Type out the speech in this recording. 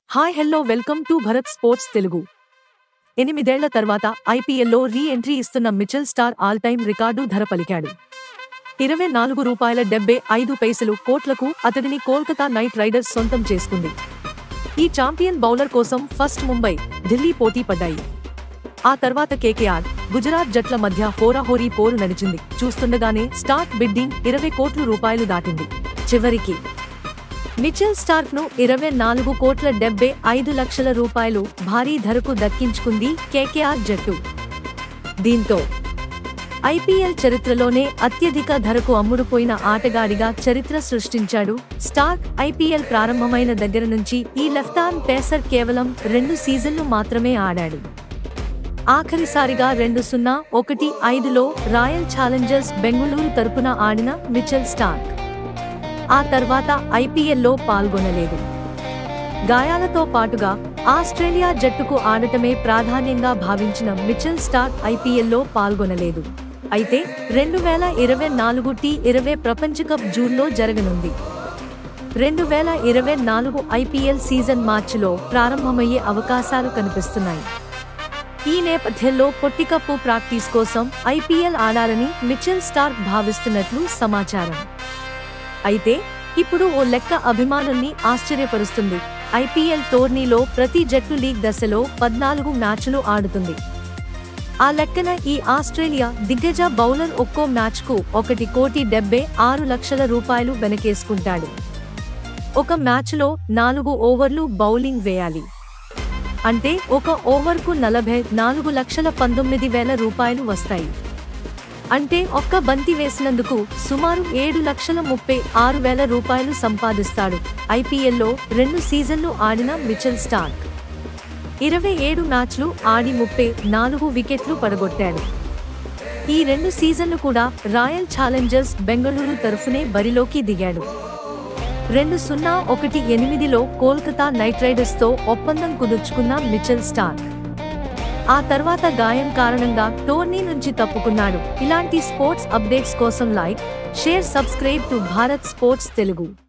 hi hello welcome to Bharat sports Telugu ఎనిమిదేళ్ల తర్వాత ఐపీఎల్లో రీ ఎంట్రీ ఇస్తున్న Mitchell Starc all time record ధర పలికాడు ఇరవై నాలుగు రూపాయల డెబ్బై ఐదు పైసలు కోట్లకు అతడిని కోల్కతా నైట్ రైడర్స్ సొంతం చేసుకుంది ఈ ఛాంపియన్ బౌలర్ కోసం ఫస్ట్ ముంబై ఢిల్లీ పోటీ పడ్డాయి ఆ తర్వాత కేకేఆర్ గుజరాత్ జట్ల మధ్య హోరాహోరీ పోరు నడిచింది చూస్తుండగానే స్టార్ట్ బిడ్డింగ్ ఇరవై కోట్ల రూపాయలు దాటింది చివరికి మిచెల్ స్టార్క్ ను ఇరవై నాలుగు కోట్ల డెబ్బై ఐదు లక్షల రూపాయలు భారీ ధరకు దక్కించుకుంది కేకేఆర్ జట్టు దీంతో ఐపీఎల్ చరిత్రలోనే అత్యధిక ధరకు అమ్ముడుపోయిన ఆటగాడిగా చరిత్ర సృష్టించాడు స్టార్క్ ఐపీఎల్ ప్రారంభమైన దగ్గర నుంచి ఈ లెఫ్ట్ ఆర్మ్ పేసర్ కేవలం రెండు సీజన్లు మాత్రమే ఆడాడు ఆఖరిసారిగా రెండు సున్నా ఒకటి ఐదులో రాయల్ ఛాలెంజర్స్ బెంగుళూరు తరపున ఆడిన మిచెల్ స్టార్క్ ఆ తర్వాత ఐపీఎల్లో పాల్గొనలేదు గాయాలతో పాటుగా ఆస్ట్రేలియా జట్టుకు ఆడటమే ప్రాధాన్యంగా భావించిన మిచెల్ స్టార్క్ ఐపీఎల్లో పాల్గొనలేదు అయితే రెండు వేల ఇరవై నాలుగు టీ ఇరవై ప్రపంచ కప్ జూన్లో జరగనుంది రెండు వేల ఇరవై నాలుగు ఐపీఎల్ సీజన్ మార్చిలో ప్రారంభమయ్యే అవకాశాలు కనిపిస్తున్నాయి ఈ నేపథ్యంలో పొట్టికప్పు ప్రాక్టీస్ కోసం ఐపీఎల్ ఆడాలని మిచెల్ స్టార్క్ భావిస్తున్నట్లు సమాచారం అయితే ఇప్పుడు ఓ లెక్క అభిమానుల్ని ఆశ్చర్యపరుస్తుంది ఐపీఎల్ టోర్నీలో ప్రతి జట్టు లీగ్ దశలో పద్నాలుగు మ్యాచ్లు ఆడుతుంది ఆ లెక్కన ఈ ఆస్ట్రేలియా దిగ్గజ బౌలర్ ఒక్కో మ్యాచ్కు ఒకటి కోటి డెబ్బై ఆరు లక్షల రూపాయలు వెనకేసుకుంటాడు ఒక మ్యాచ్లో నాలుగు ఓవర్లు బౌలింగ్ వేయాలి అంటే ఒక ఓవర్కు నలభై నాలుగు లక్షల పంతొమ్మిది వేల రూపాయలు వస్తాయి అంటే ఒక్క బంతి వేసినందుకు సుమారు ఏడు లక్షల ముప్పై ఆరు వేల రూపాయలు సంపాదిస్తాడు ఐపీఎల్లో రెండు సీజన్లు ఆడిన మిచెల్ స్టార్క్ ఇరవై ఏడు మ్యాచ్లు ఆడి ముప్పై నాలుగు వికెట్లు పడగొట్టాడు ఈ రెండు సీజన్లు కూడా రాయల్ ఛాలెంజర్స్ బెంగళూరు తరఫునే బరిలోకి దిగాడు రెండు సున్నా ఒకటి ఎనిమిదిలో కోల్కతా నైట్ రైడర్స్ తో ఒప్పందం కుదుర్చుకున్న మిచెల్ స్టార్క్ ఆ తర్వాత గాయం కారణంగా టోర్నీ నుంచి తప్పుకున్నాడు ఇలాంటి స్పోర్ట్స్ అప్డేట్స్ కోసం like share subscribe to Bharat sports Telugu